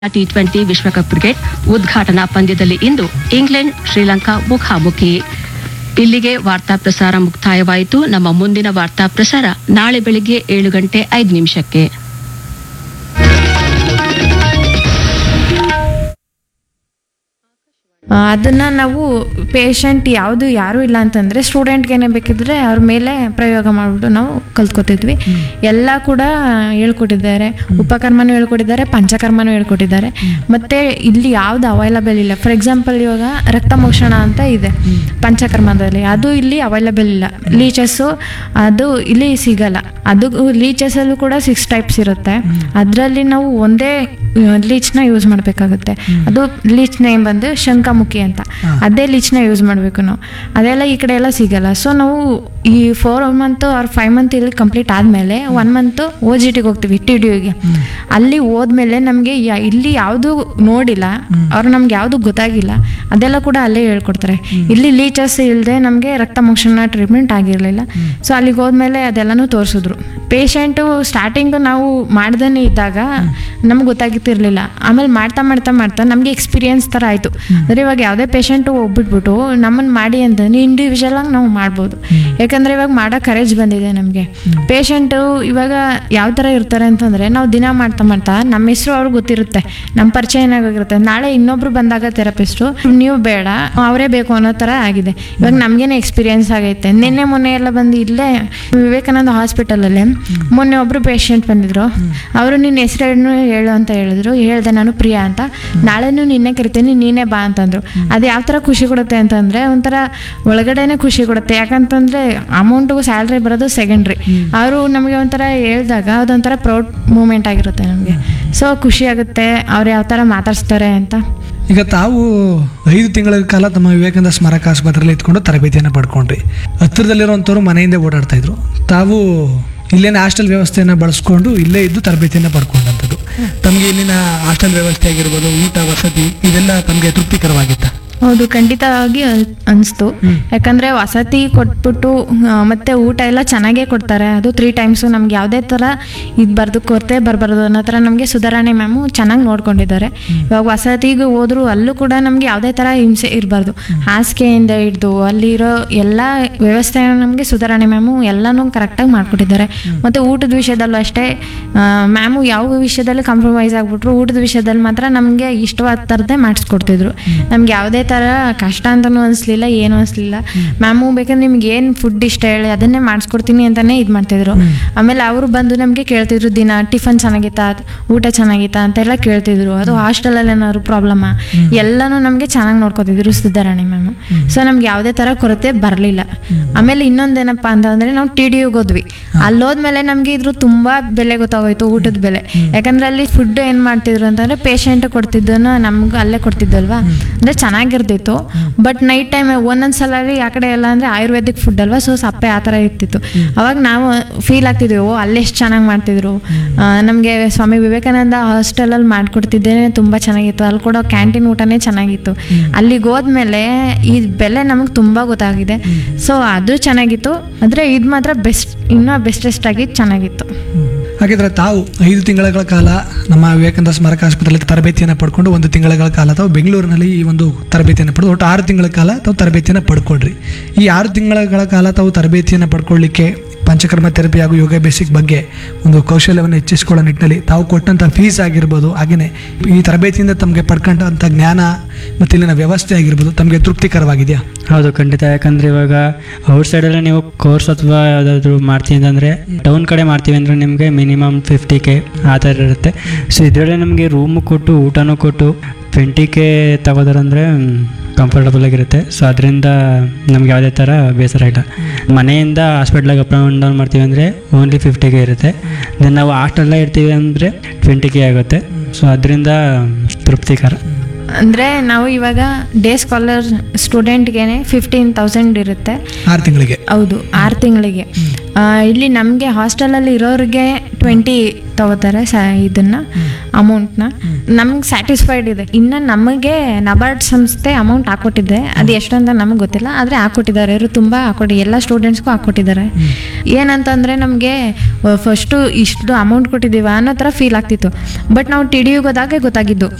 T twenty ವಿಶ್ವಕಪ್ cricket ಉದ್ಘಾಟನಾ ಪಂದ್ಯದಲ್ಲಿ ಇಂದು ಇಂಗ್ಲೆಂಡ್ ಶ್ರೀಲಂಕಾ ಮುಖಾಮುಖಿ ಇಲ್ಲಿಗೆ ವಾರ್ತಾ ಪ್ರಸಾರ ಮುಕ್ತಾಯವಾಯಿತು ನಮ್ಮ ಮುಂದಿನ ವಾರ್ತಾ ಪ್ರಸಾರ ನಾಳೆ ಬೆಳಿಗ್ಗೆ ಏಳು ಗಂಟೆ ಐದು ನಿಮಿಷಕ್ಕೆ ಆ, ಅದನ್ನ ನಾವು ಪೇಷಂಟ್ ಯಾವುದು ಯಾರೂ ಇಲ್ಲ ಅಂತಂದ್ರೆ ಸ್ಟೂಡೆಂಟ್ಗೆ ಏನೇ ಬೇಕಿದ್ರೆ ಅವ್ರ ಮೇಲೆ ಪ್ರಯೋಗ ಮಾಡಿಬಿಟ್ಟು ನಾವು ಕಲ್ತ್ಕೊತಿದ್ವಿ ಎಲ್ಲ ಕೂಡ ಹೇಳ್ಕೊಟ್ಟಿದ್ದಾರೆ ಉಪಕರ್ಮನೂ ಹೇಳ್ಕೊಟ್ಟಿದ್ದಾರೆ ಪಂಚಕರ್ಮನೂ ಹೇಳ್ಕೊಟ್ಟಿದ್ದಾರೆ ಮತ್ತೆ ಇಲ್ಲಿ ಯಾವ್ದು ಅವೈಲಬಲ್ ಇಲ್ಲ ಫಾರ್ ಎಕ್ಸಾಂಪಲ್ ಇವಾಗ ರಕ್ತಮೋಷಣ ಅಂತ ಇದೆ ಪಂಚಕರ್ಮದಲ್ಲಿ ಅದು ಇಲ್ಲಿ ಅವೈಲಬಲ್ ಇಲ್ಲ ಲೀಚಸ್ಸು ಅದು ಇಲ್ಲಿ ಸಿಗಲ್ಲ ಅದು ಲೀಚಸಲ್ಲೂ ಕೂಡ ಸಿಕ್ಸ್ ಟೈಪ್ಸ್ ಇರುತ್ತೆ ಅದರಲ್ಲಿ ನಾವು ಒಂದೇ ಲೀಚ್ನ ಯೂಸ್ ಮಾಡಬೇಕಾಗುತ್ತೆ ಅದು ಲೀಚ್ ನೇಮ್ ಬಂದು ಶಂಖಮುಖಿ ಅಂತ ಅದೇ ಲೀಚ್ನ ಯೂಸ್ ಮಾಡಬೇಕು ನಾವು ಅದೆಲ್ಲ ಈ ಕಡೆ ಎಲ್ಲ ಸಿಗಲ್ಲ ಸೊ ನಾವು ಈ four month or five month ಇಲ್ಲಿ ಕಂಪ್ಲೀಟ್ ಆದಮೇಲೆ ಒನ್ ಮಂತ್ ಓ ಜಿ ಟಿಗೆ ಹೋಗ್ತೀವಿ ಟಿ ಡಿ ಯುಗೆ ಅಲ್ಲಿ ಹೋದ್ಮೇಲೆ ನಮಗೆ ಇಲ್ಲಿ ಯಾವುದು ನೋಡಿಲ್ಲ ಅವ್ರು ನಮ್ಗೆ ಯಾವುದು ಗೊತ್ತಾಗಿಲ್ಲ ಅದೆಲ್ಲ ಕೂಡ ಅಲ್ಲೇ ಹೇಳ್ಕೊಡ್ತಾರೆ ಇಲ್ಲಿ ಲೀಚಸ್ ಇಲ್ಲದೆ ನಮಗೆ ರಕ್ತ ಮೋಕ್ಷಣ ಟ್ರೀಟ್ಮೆಂಟ್ ಆಗಿರಲಿಲ್ಲ ಸೊ ಅಲ್ಲಿಗೆ ಹೋದ್ಮೇಲೆ ಅದೆಲ್ಲನೂ ತೋರಿಸಿದ್ರು ಪೇಷಂಟು ಸ್ಟಾರ್ಟಿಂಗ್ ನಾವು ಮಾಡ್ದೇ ಇದ್ದಾಗ ನಮ್ಗೆ ಗೊತ್ತಾಗಿತ್ತಿರಲಿಲ್ಲ ಆಮೇಲೆ ಮಾಡ್ತಾ ಮಾಡ್ತಾ ಮಾಡ್ತಾ ನಮಗೆ ಎಕ್ಸ್ಪೀರಿಯನ್ಸ್ ಥರ ಆಯಿತು ಅಂದರೆ ಇವಾಗ ಯಾವುದೇ ಪೇಷಂಟು ಹೋಗ್ಬಿಟ್ಬಿಟ್ಟು ನಮ್ಮನ್ನು ಮಾಡಿ ಅಂತಂದ್ರೆ ಇಂಡಿವಿಜುವಲ್ ಆಗಿ ನಾವು ಮಾಡ್ಬೋದು ಯಾಕಂದರೆ ಇವಾಗ ಮಾಡೋ ಕರೇಜ್ ಬಂದಿದೆ ನಮಗೆ ಪೇಷಂಟು ಇವಾಗ ಯಾವ ಥರ ಇರ್ತಾರೆ ಅಂತಂದರೆ ನಾವು ದಿನ ಮಾಡ್ತಾ ಮಾಡ್ತಾ ನಮ್ಮ ಹೆಸರು ಅವ್ರಿಗೆ ಗೊತ್ತಿರುತ್ತೆ ನಮ್ಮ ಪರಿಚಯ ಏನಾಗಿರುತ್ತೆ ನಾಳೆ ಇನ್ನೊಬ್ರು ಬಂದಾಗ ಥೆರಪಿಸ್ಟು ನೀವು ಬೇಡ ಅವರೇ ಬೇಕು ಅನ್ನೋ ಥರ ಆಗಿದೆ ಇವಾಗ ನಮಗೇನೆ ಎಕ್ಸ್ಪೀರಿಯನ್ಸ್ ಆಗೈತೆ ನಿನ್ನೆ ಮೊನ್ನೆ ಎಲ್ಲ ಬಂದು ಇಲ್ಲೇ ವಿವೇಕಾನಂದ ಹಾಸ್ಪಿಟಲಲ್ಲಿ ಮೊನ್ನೆ ಒಬ್ರು ಪೇಷಂಟ್ ಬಂದಿದ್ರು ಅವರು ನಿನ್ನ ಹೆಸರನ್ನು ಹೇಳು ಅಂತ ಹೇಳಿದ್ರು ಹೇಳ್ದೆ ನಾನು ಪ್ರಿಯಾ ಅಂತ ನಾಳೆನೂ ನಿನ್ನೆ ಕರಿತೀನಿ ನೀನೇ ಬಾ ಅಂತಂದ್ರು ಅದು ಯಾವ ಥರ ಖುಷಿ ಕೊಡುತ್ತೆ ಅಂತಂದ್ರೆ ಒಂಥರ ಒಳಗಡೆನೆ ಖುಷಿ ಕೊಡುತ್ತೆ ಯಾಕಂತಂದ್ರೆ ಅಮೌಂಟು ಸ್ಯಾಲ್ರಿ ಬರೋದು ಸೆಕೆಂಡ್ರಿ ಅವರು ನಮಗೆ ಒಂಥರ ಹೇಳಿದಾಗ ಅದೊಂಥರ ಪ್ರೌಡ್ ಮೂಮೆಂಟ್ ಆಗಿರುತ್ತೆ ನಮಗೆ ಸೊ ಖುಷಿ ಆಗುತ್ತೆ ಅವ್ರು ಯಾವ ಥರ ಮಾತಾಡ್ಸ್ತಾರೆ ಅಂತ ಈಗ ತಾವು ಐದು ತಿಂಗಳ ಕಾಲ ತಮ್ಮ ವಿವೇಕಾನಂದ ಸ್ಮಾರಕ ಆಸ್ಪತ್ರೆಯಲ್ಲಿ ಇದ್ಕೊಂಡು ತರಬೇತಿಯನ್ನು ಪಡ್ಕೊಂಡ್ರಿ ಹತ್ತಿರದಲ್ಲಿರುವಂಥವ್ರು ಮನೆಯಿಂದ ಓಡಾಡ್ತಾ ಇದ್ರು ತಾವು ಇಲ್ಲೇನ ಹಾಸ್ಟೆಲ್ ವ್ಯವಸ್ಥೆಯನ್ನು ಬಳಸ್ಕೊಂಡು ಇಲ್ಲೇ ಇದ್ದು ತರಬೇತಿಯನ್ನು ಪಡ್ಕೊಂಡಂಥದ್ದು ತಮಗೆ ಇಲ್ಲಿನ ಹಾಸ್ಟೆಲ್ ವ್ಯವಸ್ಥೆ ಆಗಿರ್ಬೋದು ಊಟ ವಸತಿ ಇದೆಲ್ಲ ತಮಗೆ ತೃಪ್ತಿಕರವಾಗಿತ್ತ ಹೌದು ಖಂಡಿತವಾಗಿ ಅನ್- ಅನ್ಸ್ತು ಯಾಕಂದ್ರೆ ವಸತಿ ಕೊಟ್ಬಿಟ್ಟು ಆ, ಮತ್ತೆ ಊಟ ಎಲ್ಲ ಚೆನ್ನಾಗೇ ಕೊಡ್ತಾರೆ ಅದು ತ್ರೀ ಟೈಮ್ಸು ನಮ್ಗೆ ಯಾವುದೇ ಥರ ಇದು ಬರ್ದು ಕೊರತೆ ಬರಬಾರ್ದು ಅನ್ನೋ ಥರ ನಮಗೆ ಸುಧಾರಣೆ ಮ್ಯಾಮು ಚೆನ್ನಾಗಿ ನೋಡ್ಕೊಂಡಿದ್ದಾರೆ ಇವಾಗ ವಸತಿಗೆ ಹೋದ್ರು ಅಲ್ಲೂ ಕೂಡ ನಮಗೆ ಯಾವುದೇ ಥರ ಹಿಂಸೆ ಇರಬಾರ್ದು ಹಾಸಿಗೆಯಿಂದ ಹಿಡ್ದು ಅಲ್ಲಿರೋ ಎಲ್ಲ ವ್ಯವಸ್ಥೆ ನಮಗೆ ಸುಧಾರಣೆ ಮ್ಯಾಮು ಎಲ್ಲನೂ ಕರೆಕ್ಟಾಗಿ ಮಾಡ್ಕೊಟ್ಟಿದ್ದಾರೆ ಮತ್ತು ಊಟದ ವಿಷಯದಲ್ಲೂ ಅಷ್ಟೇ ಮ್ಯಾಮು ಯಾವ ವಿಷಯದಲ್ಲಿ ಕಾಂಪ್ರಮೈಸ್ ಆಗ್ಬಿಟ್ರು ಊಟದ ವಿಷಯದಲ್ಲಿ ಮಾತ್ರ ನಮಗೆ ಇಷ್ಟವಾದ ಥರದ್ದೇ ಮಾಡಿಸ್ಕೊಡ್ತಿದ್ರು ನಮ್ಗೆ ಯಾವುದೇ ಥರ ಕಷ್ಟ ಅಂತಲೂ ಅನಿಸ್ಲಿಲ್ಲ ಏನೂ ಅನಿಸ್ಲಿಲ್ಲ ಮ್ಯಾಮು ಬೇಕಾದ್ರೆ ನಿಮ್ಗೆ ಏನು ಫುಡ್ ಇಷ್ಟ ಹೇಳಿ ಅದನ್ನೇ ಮಾಡಿಸ್ಕೊಡ್ತೀನಿ ಅಂತಲೇ ಇದು ಮಾಡ್ತಿದ್ರು ಆಮೇಲೆ ಅವರು ಬಂದು ನಮಗೆ ಕೇಳ್ತಿದ್ರು ದಿನ ಟಿಫನ್ ಚೆನ್ನಾಗಿತ್ತಾ ಊಟ ಚೆನ್ನಾಗಿತ್ತಾ ಅಂತೆಲ್ಲ ಕೇಳ್ತಿದ್ರು ಅದು ಹಾಸ್ಟೆಲಲ್ಲಿ ಏನಾದ್ರು ಪ್ರಾಬ್ಲಮ್ಮ ಎಲ್ಲನೂ ನಮಗೆ ಚೆನ್ನಾಗಿ ನೋಡ್ಕೊತಿದ್ರು ಸುಧಾರಣೆ ಮ್ಯಾಮು ಸೊ ನಮ್ಗೆ ಯಾವುದೇ ಥರ ಕೊರತೆ ಬರಲಿಲ್ಲ ಆಮೇಲೆ ಇನ್ನೊಂದೇನಪ್ಪ ಅಂತಂದರೆ ನಾವು ಟಿ ಡಿ ಯುಗೆ ಹೋದ್ವಿ ಅಲ್ಲಿ ಹೋದ್ಮೇಲೆ ನಮಗೆ ಇದ್ರ ತುಂಬ ಬೆಲೆ ಗೊತ್ತಾಗೋಯ್ತು ಊಟದ ಬೆಲೆ ಯಾಕಂದ್ರೆ ಅಲ್ಲಿ ಫುಡ್ ಏನು ಮಾಡ್ತಿದ್ರು ಅಂತಂದ್ರೆ ಪೇಷಂಟ್ ಕೊಡ್ತಿದ್ದನ್ನು ನಮ್ಗೆ ಅಲ್ಲೇ ಕೊಡ್ತಿದ್ದಲ್ವಾ ಅಂದರೆ ಚೆನ್ನಾಗಿರ್ತಿತ್ತು ಬಟ್ ನೈಟ್ ಟೈಮ್ ಒಂದೊಂದು ಸಲ ಆ ಕಡೆ ಎಲ್ಲ ಅಂದರೆ ಆಯುರ್ವೇದಿಕ್ ಫುಡ್ ಅಲ್ವಾ ಸೊ ಸಪ್ಪೆ ಆ ಥರ ಇರ್ತಿತ್ತು ಅವಾಗ ನಾವು ಫೀಲ್ ಆಗ್ತಿದ್ವಿ ಓ ಅಲ್ಲೆಷ್ಟು ಚೆನ್ನಾಗಿ ಮಾಡ್ತಿದ್ರು ನಮಗೆ ಸ್ವಾಮಿ ವಿವೇಕಾನಂದ ಹಾಸ್ಟೆಲಲ್ಲಿ ಮಾಡ್ಕೊಡ್ತಿದ್ದೇನೆ ತುಂಬ ಚೆನ್ನಾಗಿತ್ತು ಅಲ್ಲಿ ಕೊಡೋ ಕ್ಯಾಂಟೀನ್ ಊಟನೇ ಚೆನ್ನಾಗಿತ್ತು ಅಲ್ಲಿಗೆ ಹೋದ್ಮೇಲೆ ಈ ಬೆಲೆ ನಮಗೆ ತುಂಬ ಗೊತ್ತಾಗಿದೆ ಸೊ ಅದು ಚೆನ್ನಾಗಿತ್ತು ಆದರೆ ಇದು ಮಾತ್ರ ಬೆಸ್ಟ್ ಇನ್ನೂ ಬೆಸ್ಟೆಸ್ಟ್ ಆಗಿ ಚೆನ್ನಾಗಿತ್ತು ಹಾಗಿದ್ರೆ ತಾವು ಐದು ತಿಂಗಳ ಕಾಲ ನಮ್ಮ ವಿವೇಕಾನಂದ ಸ್ಮಾರಕ ಆಸ್ಪತ್ರೆಯಲ್ಲಿ ತರಬೇತಿಯನ್ನು ಪಡ್ಕೊಂಡು ಒಂದು ತಿಂಗಳ ಕಾಲ ತಾವು ಬೆಂಗಳೂರಿನಲ್ಲಿ ಈ ಒಂದು ತರಬೇತಿಯನ್ನು ಪಡೆದು ಒಟ್ಟು ಆರು ತಿಂಗಳ ಕಾಲ ತಾವು ತರಬೇತಿಯನ್ನು ಪಡ್ಕೊಳ್ರಿ ಈ ಆರು ತಿಂಗಳ ಕಾಲ ತಾವು ತರಬೇತಿಯನ್ನು ಪಡ್ಕೊಳ್ಳಿಕ್ಕೆ ಪಂಚಕರ್ಮ ಥೆರಪಿ ಹಾಗೂ ಯೋಗ ಬೇಸಿಕ್ ಬಗ್ಗೆ ಒಂದು ಕೌಶಲ್ಯವನ್ನು ಹೆಚ್ಚಿಸಿಕೊಳ್ಳೋ ನಿಟ್ಟಿನಲ್ಲಿ ತಾವು ಕೊಟ್ಟಂಥ ಫೀಸ್ ಆಗಿರ್ಬೋದು ಹಾಗೆಯೇ ಈ ತರಬೇತಿಯಿಂದ ತಮಗೆ ಪಡ್ಕೊಂಡಂಥ ಜ್ಞಾನ ಮತ್ತು ಇಲ್ಲಿನ ವ್ಯವಸ್ಥೆ ಆಗಿರ್ಬೋದು ತಮಗೆ ತೃಪ್ತಿಕರವಾಗಿದೆಯಾ ಹೌದು ಖಂಡಿತ ಯಾಕಂದ್ರೆ ಇವಾಗ ಔಟ್ ಸೈಡಲ್ಲೇ ನೀವು ಕೋರ್ಸ್ ಅಥವಾ ಯಾವುದಾದ್ರು ಮಾಡ್ತೀವಿ ಅಂತಂದರೆ ಟೌನ್ ಕಡೆ ಮಾಡ್ತೀವಿ ಅಂದರೆ ನಿಮಗೆ ಮಿನಿಮಮ್ ಫಿಫ್ಟಿ ಕೆ ಆ ಥರ ಇರುತ್ತೆ ಸೊ ಇದರಲ್ಲೇ ನಮಗೆ ರೂಮು ಕೊಟ್ಟು ಊಟನೂ ಕೊಟ್ಟು ಟ್ವೆಂಟಿ ಕೆ ತಗೋದಾರಂದರೆ ಕಂಫರ್ಟಬಲ್ ಆಗಿರುತ್ತೆ ಸೊ ಅದರಿಂದ ನಮ್ಗೆ ಯಾವುದೇ ಥರ ಬೇಸರ ಇಲ್ಲ ಮನೆಯಿಂದ ಹಾಸ್ಪಿಟ್ಲಾಗ ಅಪ್ ಆ್ಯಂಡ್ ಡೌನ್ ಮಾಡ್ತೀವಿ ಅಂದರೆ ಓನ್ಲಿ ಫಿಫ್ಟಿ ಕೆ ಇರುತ್ತೆ ದೆನ್ ನಾವು ಹಾಸ್ಟೆಲ್ಲ ಇರ್ತೀವಿ ಅಂದರೆ ಟ್ವೆಂಟಿ ಕೆ ಆಗುತ್ತೆ ಸೊ ಅದರಿಂದ ತೃಪ್ತಿಕರ ಅಂದರೆ ನಾವು ಇವಾಗ ಡೇ ಸ್ಕಾಲರ್ ಸ್ಟೂಡೆಂಟ್ಗೆ ಫಿಫ್ಟೀನ್ ತೌಸಂಡ್ ಇರುತ್ತೆ ಆರು ತಿಂಗಳಿಗೆ ಹೌದು ಆರು ತಿಂಗಳಿಗೆ ಇಲ್ಲಿ ನಮಗೆ ಹಾಸ್ಟೆಲಲ್ಲಿ ಇರೋರಿಗೆ ಟ್ವೆಂಟಿ ತಗೋತಾರೆ ಸ ಇದನ್ನ ಅಮೌಂಟ್ನ ನಮ್ಗೆ ಸ್ಯಾಟಿಸ್ಫೈಡ್ ಇದೆ ಇನ್ನು ನಮಗೆ ನಬಾರ್ಡ್ ಸಂಸ್ಥೆ ಅಮೌಂಟ್ ಹಾಕೊಟ್ಟಿದೆ ಅದು ಎಷ್ಟು ಅಂತ ನಮಗೆ ಗೊತ್ತಿಲ್ಲ ಆದರೆ ಹಾಕೊಟ್ಟಿದ್ದಾರೆ ಇವರು ತುಂಬ ಹಾಕೊಟ್ಟಿ ಎಲ್ಲ ಸ್ಟೂಡೆಂಟ್ಸ್ಗೂ ಹಾಕೊಟ್ಟಿದ್ದಾರೆ ಏನಂತಂದರೆ ನಮಗೆ ಫಸ್ಟು ಇಷ್ಟು ಅಮೌಂಟ್ ಕೊಟ್ಟಿದ್ದೀವ ಅನ್ನೋ ಥರ ಫೀಲ್ ಆಗ್ತಿತ್ತು ಬಟ್ ನಾವು ಟಿ ಡಿ ಹೋದಾಗೆ ಗೊತ್ತಾಗಿದ್ದು